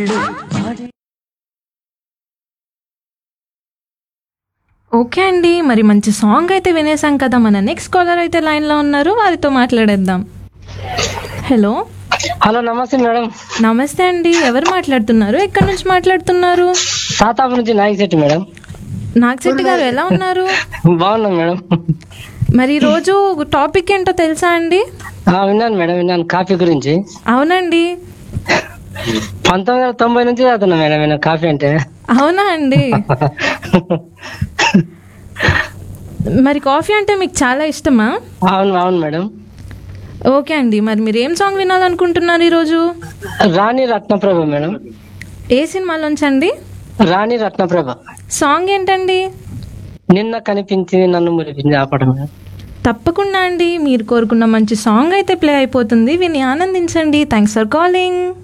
okay అండి మరి మంచి సాంగ్ అయితే వినేసాం కదా మన నెక్స్ట్ కాలర్ అయితే లైన్లో ఉన్నారు వారితో మాట్లాడేద్దాం హలో హలో నమస్తే మేడం నమస్తే అండి ఎవరు మాట్లాడుతున్నారు ఎక్కడి నుంచి మాట్లాడుతున్నారు తాతాపు నుంచి నాయక్ శెట్టి మేడం నాగశెట్టి గారు ఎలా ఉన్నారు బాగున్నాం మేడం మరి రోజు టాపిక్ ఏంటో తెలుసా అండి ఆ, విన్నాను మేడం విన్నాను కాఫీ గురించి అవునండి పంతొమ్మిది వందల తొంభై నుంచి చదువుతున్నా మేడం నేను కాఫీ అంటే అవునా అండి మరి కాఫీ అంటే మీకు చాలా ఇష్టమా అవును అవును మేడం ఓకే అండి మరి మీరు ఏం సాంగ్ వినాలనుకుంటున్నారు ఈరోజు రాణి రత్నప్రభ మేడం ఏ సినిమాలోంచి అండి రాణి రత్నప్రభ సాంగ్ ఏంటండి నిన్న కనిపించింది నన్ను మురిపింది ఆపడం మేడం తప్పకుండా అండి మీరు కోరుకున్న మంచి సాంగ్ అయితే ప్లే అయిపోతుంది విని ఆనందించండి థ్యాంక్స్ ఫర్ కాలింగ్